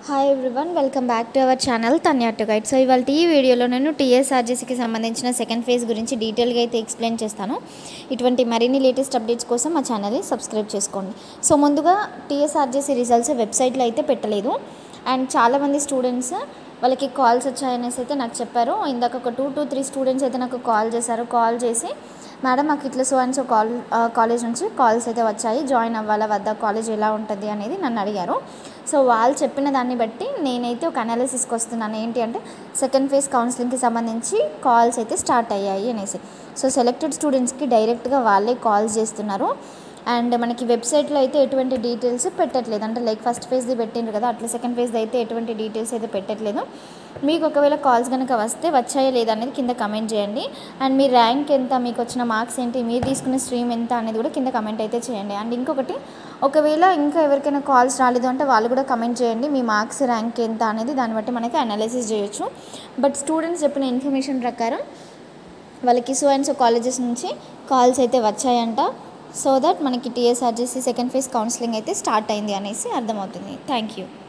hi everyone welcome back to our channel Tanya to guide so ఇవాళ ఈ వీడియోలో నేను టీఎస్ఆర్జీసీకి సంబంధించిన సెకండ్ ఫేజ్ గురించి డీటెయిల్గా అయితే ఎక్స్ప్లెయిన్ చేస్తాను ఇటువంటి మరిన్ని లేటెస్ట్ అప్డేట్స్ కోసం మా ఛానల్ని సబ్స్క్రైబ్ చేసుకోండి సో ముందుగా టీఎస్ఆర్జీసీ రిజల్ట్స్ వెబ్సైట్లో అయితే పెట్టలేదు అండ్ చాలామంది స్టూడెంట్స్ వాళ్ళకి కాల్స్ వచ్చాయనేసి అయితే నాకు చెప్పారు ఇందాక ఒక టూ టు త్రీ స్టూడెంట్స్ అయితే నాకు కాల్ చేశారు కాల్ చేసి మేడం మాకు ఇట్లా so and so call college నుంచి కాల్స్ అయితే వచ్చాయి జాయిన్ అవ్వాలా వద్దా కాలేజ్ ఎలా ఉంటుంది అనేది నన్ను అడిగారు సో వాళ్ళు చెప్పిన దాన్ని బట్టి నేనైతే ఒక అనాలిసిస్కి వస్తున్నాను ఏంటి అంటే సెకండ్ ఫేజ్ కౌన్సిలింగ్కి సంబంధించి కాల్స్ అయితే స్టార్ట్ అయ్యాయి అనేసి సో సెలెక్టెడ్ స్టూడెంట్స్కి డైరెక్ట్గా వాళ్ళే కాల్స్ చేస్తున్నారు అండ్ మనకి వెబ్సైట్లో అయితే ఎటువంటి డీటెయిల్స్ పెట్టట్లేదు అంటే లైక్ ఫస్ట్ ఫేజ్ది పెట్టిండ్రు కదా అట్లా సెకండ్ ఫేజ్ది అయితే ఎటువంటి డీటెయిల్స్ అయితే పెట్టట్లేదు మీకు ఒకవేళ కాల్స్ కనుక వస్తే వచ్చాయా లేదా అనేది కింద కమెంట్ చేయండి అండ్ మీ ర్యాంక్ ఎంత మీకు వచ్చిన మార్క్స్ ఏంటి మీరు తీసుకున్న స్ట్రీమ్ ఎంత అనేది కూడా కింద కమెంట్ అయితే చేయండి అండ్ ఇంకొకటి ఒకవేళ ఇంకా ఎవరికైనా కాల్స్ రాలేదు అంటే వాళ్ళు కూడా కమెంట్ చేయండి మీ మార్క్స్ ర్యాంక్ ఎంత అనేది దాన్ని బట్టి మనకి అనాలిసిస్ చేయొచ్చు బట్ స్టూడెంట్స్ చెప్పిన ఇన్ఫర్మేషన్ ప్రకారం వాళ్ళకి సో అండ్ సో కాలేజెస్ నుంచి కాల్స్ అయితే వచ్చాయంట సో దట్ మనకి టీఎస్ఆర్జీసీ సెకండ్ ఫేజ్ కౌన్సిలింగ్ అయితే స్టార్ట్ అయింది అనేసి అర్థమవుతుంది థ్యాంక్ యూ